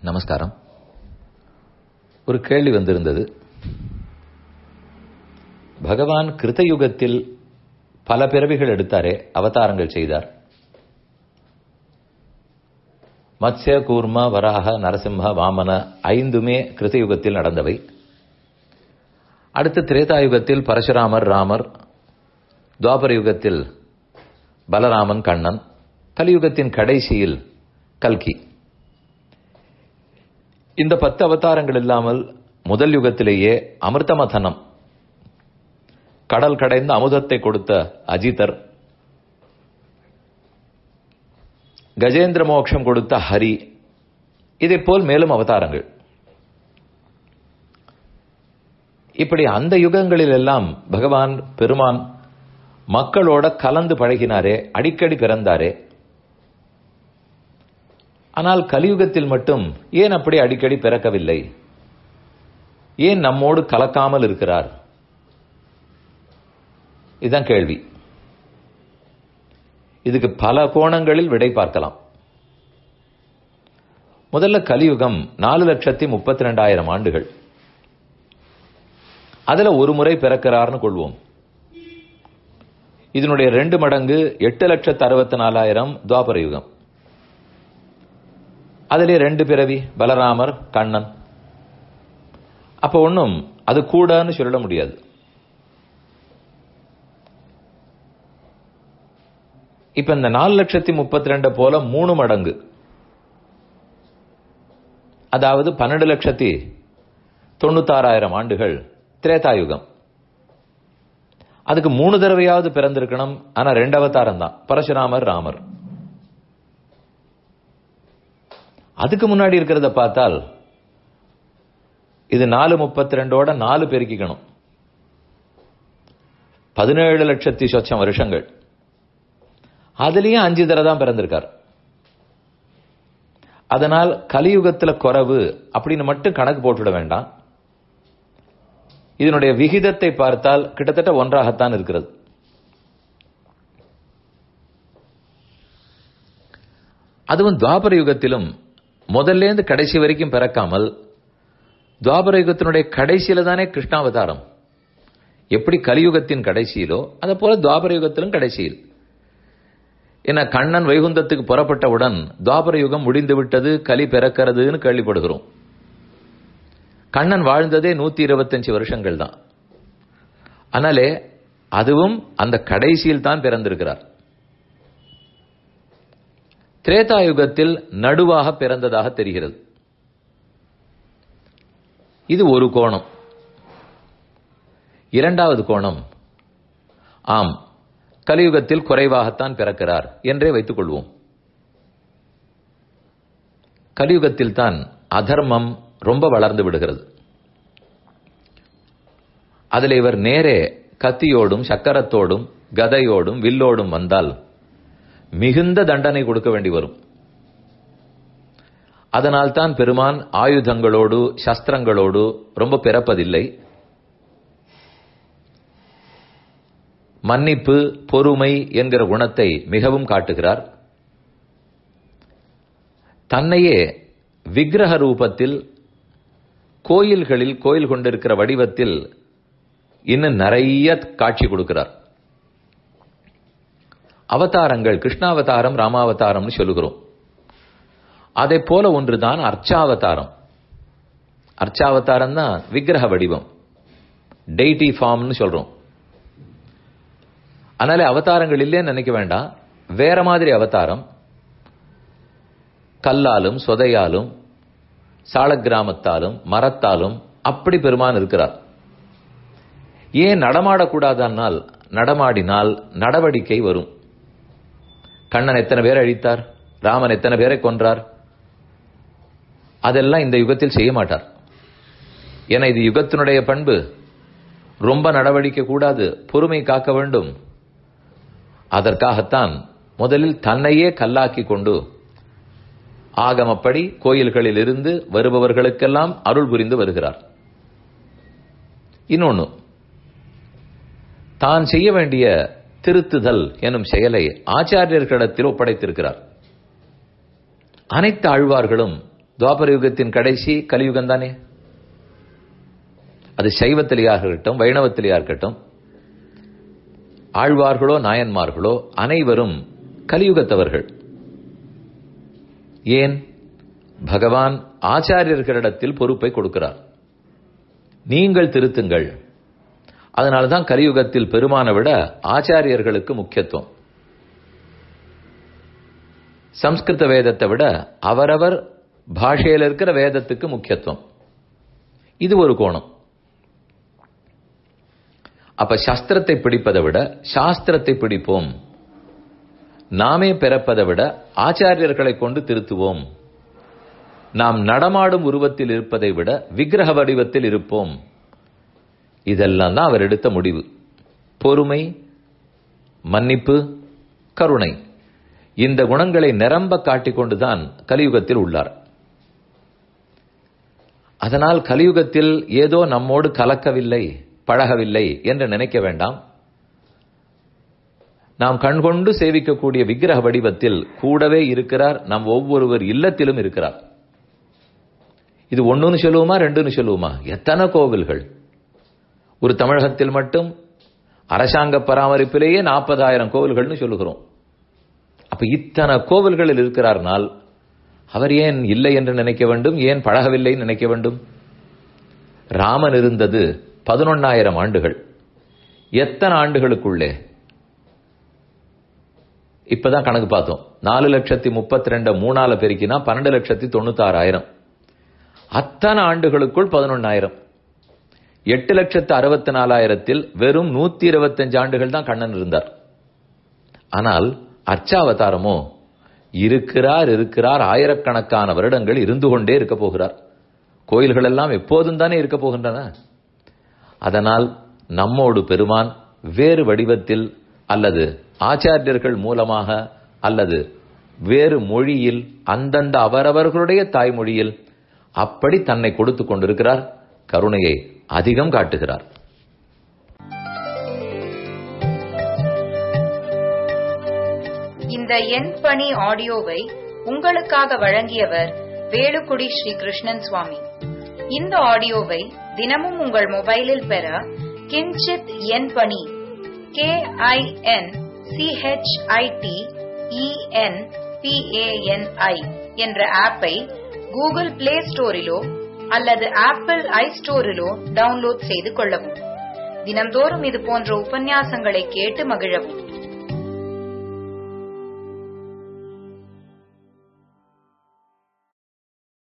நமஸ்காரம் ஒரு கேள்வி வந்திருந்தது பகவான் கிருத்தயுகத்தில் பல பிறவிகள் எடுத்தாரே அவதாரங்கள் செய்தார் மத்ஸ்ய கூர்ம வராக நரசிம்ம வாமன ஐந்துமே கிருத்தயுகத்தில் நடந்தவை அடுத்து திரேதாயுகத்தில் பரசுராமர் ராமர் துவாபர யுகத்தில் பலராமன் கண்ணன் கலியுகத்தின் கடைசியில் கல்கி இந்த பத்து அவதாரங்கள் இல்லாமல் முதல் யுகத்திலேயே அமிர்தமதனம் கடல் கடைந்த அமுதத்தை கொடுத்த அஜிதர் கஜேந்திர மோட்சம் கொடுத்த ஹரி இதை போல் மேலும் அவதாரங்கள் இப்படி அந்த யுகங்களில் எல்லாம் பகவான் பெருமான் மக்களோட கலந்து பழகினாரே அடிக்கடி பிறந்தாரே ஆனால் கலியுகத்தில் மட்டும் ஏன் அப்படி அடிக்கடி பிறக்கவில்லை ஏன் நம்மோடு கலக்காமல் இருக்கிறார் இதுதான் கேள்வி இதுக்கு பல கோணங்களில் விடை பார்க்கலாம் முதல்ல கலியுகம் நாலு லட்சத்தி முப்பத்தி ரெண்டாயிரம் ஆண்டுகள் அதுல ஒரு முறை பிறக்கிறார்னு கொள்வோம் இதனுடைய ரெண்டு மடங்கு எட்டு லட்சத்து அறுபத்தி நாலாயிரம் துவாபர யுகம் அதிலே ரெண்டு பிறவி பலராமர் கண்ணன் அப்ப ஒன்னும் அது கூடன்னு சொல்ல முடியாது இப்ப இந்த நாலு லட்சத்தி முப்பத்தி ரெண்டு போல மூணு மடங்கு அதாவது பன்னெண்டு லட்சத்தி தொண்ணூத்தாறாயிரம் ஆண்டுகள் திரேதாயுகம் அதுக்கு மூணு தடவையாவது பிறந்திருக்கணும் ஆனா ரெண்டு அவதாரம் தான் பரசுராமர் ராமர் அதுக்கு முன்னாடி இருக்கிறத பார்த்தால் இது நாலு முப்பத்தி ரெண்டோட நாலு பெருக்கிக்கணும் பதினேழு லட்சத்தி சொச்சம் வருஷங்கள் அதுலயும் அஞ்சு தடவை தான் பிறந்திருக்கார் அதனால் கலியுகத்துல குறைவு அப்படின்னு மட்டும் கணக்கு போட்டுவிட வேண்டாம் இதனுடைய விகிதத்தை பார்த்தால் கிட்டத்தட்ட ஒன்றாகத்தான் இருக்கிறது அதுவும் துவாபர யுகத்திலும் முதல்ல இருந்து கடைசி வரைக்கும் பிறக்காமல் துவாபர யுகத்தினுடைய கடைசியில தானே கிருஷ்ணாவதாரம் எப்படி கலியுகத்தின் கடைசியிலோ அதை போல துவாபர யுகத்திலும் கடைசியில் என கண்ணன் வைகுந்தத்துக்கு புறப்பட்டவுடன் துவாபர யுகம் முடிந்து விட்டது கலி பிறக்கிறதுன்னு கேள்விப்படுகிறோம் கண்ணன் வாழ்ந்ததே நூத்தி இருபத்தஞ்சு வருஷங்கள் தான் ஆனாலே அதுவும் அந்த கடைசியில் தான் பிறந்திருக்கிறார் திரேதாயுகத்தில் நடுவாக பிறந்ததாக தெரிகிறது இது ஒரு கோணம் இரண்டாவது கோணம் ஆம் கலியுகத்தில் குறைவாகத்தான் பிறக்கிறார் என்றே வைத்துக் கொள்வோம் கலியுகத்தில் தான் அதர்மம் ரொம்ப வளர்ந்து விடுகிறது அதில் இவர் நேரே கத்தியோடும் சக்கரத்தோடும் கதையோடும் வில்லோடும் வந்தால் மிகுந்த தண்டனை கொடுக்க வேண்டி வரும் அதனால் தான் பெருமான் ஆயுதங்களோடு சஸ்திரங்களோடு ரொம்ப பிறப்பதில்லை மன்னிப்பு பொறுமை என்கிற குணத்தை மிகவும் காட்டுகிறார் தன்னையே விக்கிரக ரூபத்தில் கோயில்களில் கோயில் கொண்டிருக்கிற வடிவத்தில் இன்னும் நிறைய காட்சி கொடுக்கிறார் அவதாரங்கள் கிருஷ்ணாவதாரம் ராமாவதாரம்னு சொல்லுகிறோம் அதை போல ஒன்றுதான் அர்ச்சாவதாரம் அர்ச்சாவதாரம் தான் விக்கிரக வடிவம் டெய்டி ஃபார்ம்னு சொல்றோம் அதனால அவதாரங்கள் இல்லைன்னு நினைக்க வேண்டாம் வேற மாதிரி அவதாரம் கல்லாலும் சொதையாலும் சாலக்கிராமத்தாலும் மரத்தாலும் அப்படி பெருமான் இருக்கிறார் ஏன் நடமாடக்கூடாதனால் நடமாடினால் நடவடிக்கை வரும் கண்ணன் எத்தனை பேரை அழித்தார் ராமன் எத்தனை பேரை கொன்றார் அதெல்லாம் இந்த யுகத்தில் செய்ய மாட்டார் ஏன்னா இது யுகத்தினுடைய பண்பு ரொம்ப நடவடிக்கை கூடாது பொறுமை காக்க வேண்டும் அதற்காகத்தான் முதலில் தன்னையே கல்லாக்கி கொண்டு ஆகமப்படி கோயில்களில் இருந்து வருபவர்களுக்கெல்லாம் அருள் புரிந்து வருகிறார் இன்னொன்னு தான் செய்ய வேண்டிய திருத்துதல் எனும் செயலை ஆச்சாரியர்களிடத்தில் ஒப்படைத்திருக்கிறார் அனைத்து ஆழ்வார்களும் துவாபர யுகத்தின் கடைசி கலியுகம் தானே அது சைவத்திலேயாக இருக்கட்டும் வைணவத்திலேயா இருக்கட்டும் ஆழ்வார்களோ நாயன்மார்களோ அனைவரும் கலியுகத்தவர்கள் ஏன் பகவான் ஆச்சாரியர்களிடத்தில் பொறுப்பை கொடுக்கிறார் நீங்கள் திருத்துங்கள் அதனால்தான் கலியுகத்தில் பெருமான விட ஆச்சாரியர்களுக்கு முக்கியத்துவம் சம்ஸ்கிருத வேதத்தை விட அவரவர் பாஷையில் இருக்கிற வேதத்துக்கு முக்கியத்துவம் இது ஒரு கோணம் அப்ப சாஸ்திரத்தை பிடிப்பதை விட சாஸ்திரத்தை பிடிப்போம் நாமே பிறப்பதை விட ஆச்சாரியர்களை கொண்டு திருத்துவோம் நாம் நடமாடும் உருவத்தில் இருப்பதை விட விக்கிரக வடிவத்தில் இருப்போம் இதெல்லாம் தான் அவர் எடுத்த முடிவு பொறுமை மன்னிப்பு கருணை இந்த குணங்களை நிரம்ப காட்டிக்கொண்டுதான் கலியுகத்தில் உள்ளார் அதனால் கலியுகத்தில் ஏதோ நம்மோடு கலக்கவில்லை பழகவில்லை என்று நினைக்க வேண்டாம் நாம் கண்கொண்டு சேவிக்கக்கூடிய விக்கிரக வடிவத்தில் கூடவே இருக்கிறார் நம் ஒவ்வொருவர் இல்லத்திலும் இருக்கிறார் இது ஒண்ணுன்னு சொல்லுவோமா ரெண்டுன்னு சொல்லுவோமா எத்தனை கோவில்கள் ஒரு தமிழகத்தில் மட்டும் அரசாங்க பராமரிப்பிலேயே நாற்பதாயிரம் கோவில்கள்னு சொல்லுகிறோம் அப்ப இத்தனை கோவில்களில் இருக்கிறார்னால் அவர் ஏன் இல்லை என்று நினைக்க வேண்டும் ஏன் பழகவில்லை நினைக்க வேண்டும் ராமன் இருந்தது பதினொன்னாயிரம் ஆண்டுகள் எத்தனை ஆண்டுகளுக்குள்ளே இப்பதான் கணக்கு பார்த்தோம் நாலு லட்சத்தி முப்பத்தி ரெண்டு மூணால பெருக்கினா பன்னெண்டு லட்சத்தி தொண்ணூத்தாறாயிரம் அத்தனை ஆண்டுகளுக்குள் பதினொன்னாயிரம் எட்டு லட்சத்து அறுபத்தி நாலாயிரத்தில் வெறும் நூத்தி இருபத்தஞ்சு ஆண்டுகள் தான் கண்ணன் இருந்தார் ஆனால் அர்ச்சாவதாரமோ இருக்கிறார் இருக்கிறார் ஆயிரக்கணக்கான வருடங்கள் இருந்து கொண்டே இருக்க போகிறார் கோயில்கள் எல்லாம் எப்போதும் தானே இருக்க போகின்றன அதனால் நம்மோடு பெருமான் வேறு வடிவத்தில் அல்லது ஆச்சாரியர்கள் மூலமாக அல்லது வேறு மொழியில் அந்தந்த அவரவர்களுடைய தாய்மொழியில் அப்படி தன்னை கொடுத்து கொண்டிருக்கிறார் கருணையை அதிகம் காட்டுகிறார் இந்த எண் பணி ஆடியோவை உங்களுக்காக வழங்கியவர் வேலுக்குடி ஸ்ரீ கிருஷ்ணன் சுவாமி இந்த ஆடியோவை தினமும் உங்கள் மொபைலில் பெற கிஞ்சித் எண் பணி கே ஐ என் சிஹெச்ஐடி இஎன் பிஏஎன்ஐ என்ற ஆப்பை கூகுள் பிளே ஸ்டோரிலோ அல்லது ஆப்பிள் ஐ ஸ்டோரிலோ டவுன்லோட் செய்து கொள்ளவும் தினம்தோறும் இது போன்ற உபன்யாசங்களை கேட்டு மகிழவும்